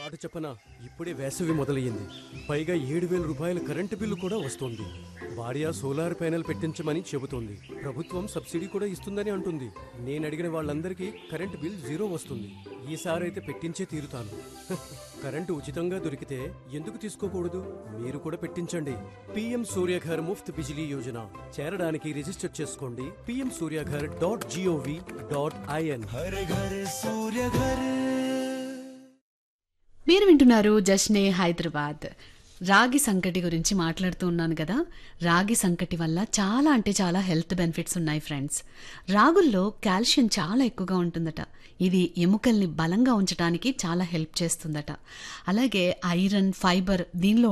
మాట చెప్పనా ఇప్పుడే వేసవి మొదలయ్యింది పైగా ఏడు వేల రూపాయల కరెంటు బిల్లు కూడా వస్తుంది భార్య సోలార్ ప్యానెల్ పెట్టించమని చెబుతోంది ప్రభుత్వం సబ్సిడీ కూడా ఇస్తుందని అంటుంది నేను అడిగిన వాళ్ళందరికీ కరెంటు బిల్ జీరో వస్తుంది ఈసారైతే పెట్టించే తీరుతాను హ, కరెంటు ఉచితంగా దొరికితే ఎందుకు తీసుకోకూడదు మీరు కూడా పెట్టించండి పిఎం సూర్యఘర్ ముఫ్త్ బిజిలీ యోజన చేరడానికి రిజిస్టర్ చేసుకోండి PM Suryaghar dot GOV dot IN हर घर सूर्य घर మీరు వింటున్నారు జష్నే హైదరాబాద్ రాగి సంకటి గురించి మాట్లాడుతూ ఉన్నాను కదా రాగి సంకటి వల్ల చాలా అంటే చాలా హెల్త్ బెనిఫిట్స్ ఉన్నాయి ఫ్రెండ్స్ రాగుల్లో కాల్షియం చాలా ఎక్కువగా ఉంటుందట ఇది ఎముకల్ని బలంగా ఉంచడానికి చాలా హెల్ప్ చేస్తుందట అలాగే ఐరన్ ఫైబర్ దీనిలో